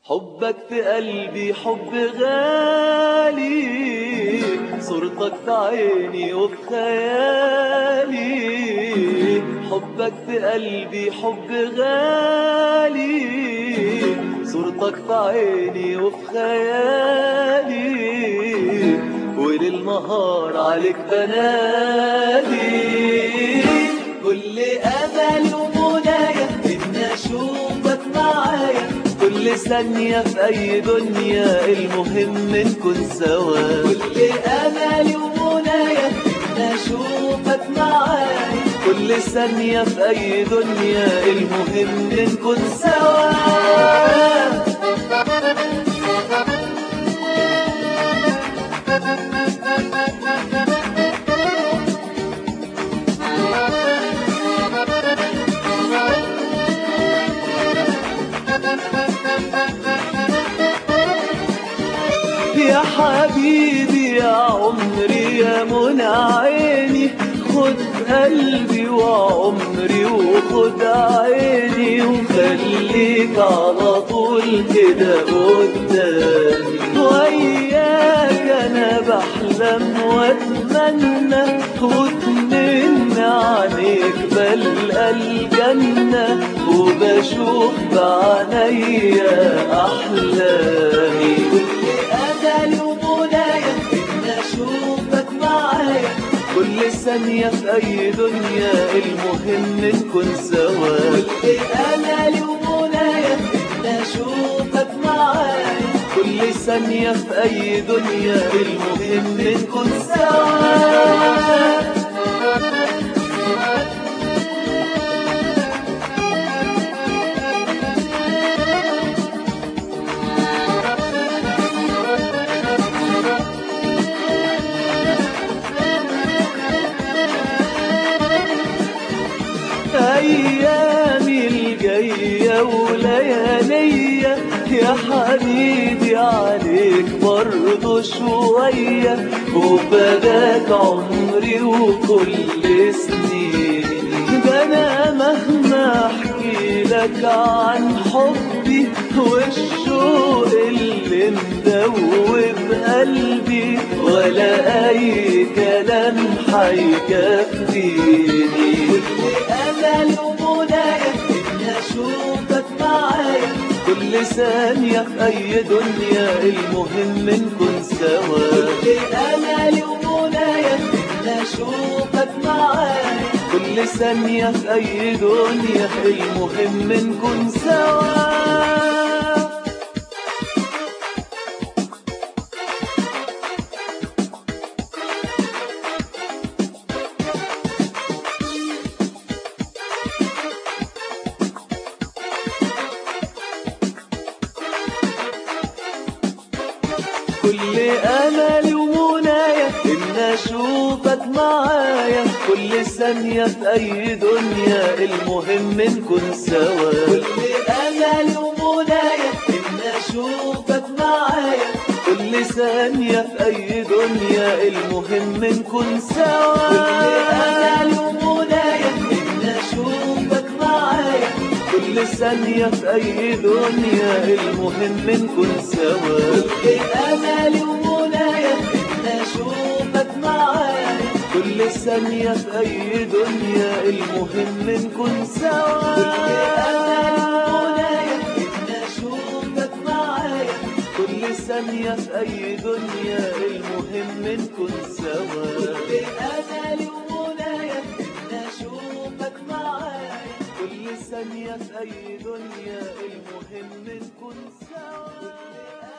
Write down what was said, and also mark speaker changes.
Speaker 1: حبك في قلبي حب غالي صورتك في عيني وفي خيالي حبك في قلبي حب غالي صورتك في عيني وفي خيالي وللنهار عليك بنادي كل امل ومنايا ان اشوفك معايا كل ثانية في أي دنيا المهم نكون سوا كل أملي ومنايا إن أشوفك معايا كل ثانية في أي دنيا المهم نكون سوا يا حبيبي يا عمري يا منى عيني خد قلبي وعمري وخد عيني وخليك على طول كده قدامي وياك انا بحلم واتمنى واتمنى عليك بلقى الجنة وبشوف بعينيا أحلامي أملي ومنايا إن أشوفك معايا كل ثانية في أي دنيا المهم نكون سوا كل أملي ومنايا إن أشوفك معايا كل ثانية في أي دنيا المهم نكون سوا أيامي الجاية وليالية يا حبيبي عليك برضو شوية وبداك عمري وكل سنين ده أنا مهما أحكي لك عن حبي والشوق اللي مدوب قلبي ولا أي كلام حيكفيني أمل ومنايا إن أشوفك معايا كل ثانية في أي دنيا المهم نكون سوا كل أمل ومنايا إن أشوفك معايا كل ثانية في أي دنيا المهم نكون سوا كل املي ومنايا ان اشوفك معايا كل ثانية في اي دنيا المهم نكون سوا كل املي ومنايا ان اشوفك معايا كل ثانية في اي دنيا المهم نكون سوا كل املي ومنايا ان اشوفك معايا كل ثانية في أي دنيا المهم نكون سوا كل أملي ومنايا إن أشوفك معايا كل ثانية في أي دنيا المهم نكون سوا كل أملي ومنايا إن أشوفك معايا كل ثانية في أي دنيا المهم نكون سوا كل أملي ومنايا إن أشوفك معايا كل ثانية في أي دنيا المهم نكون سوا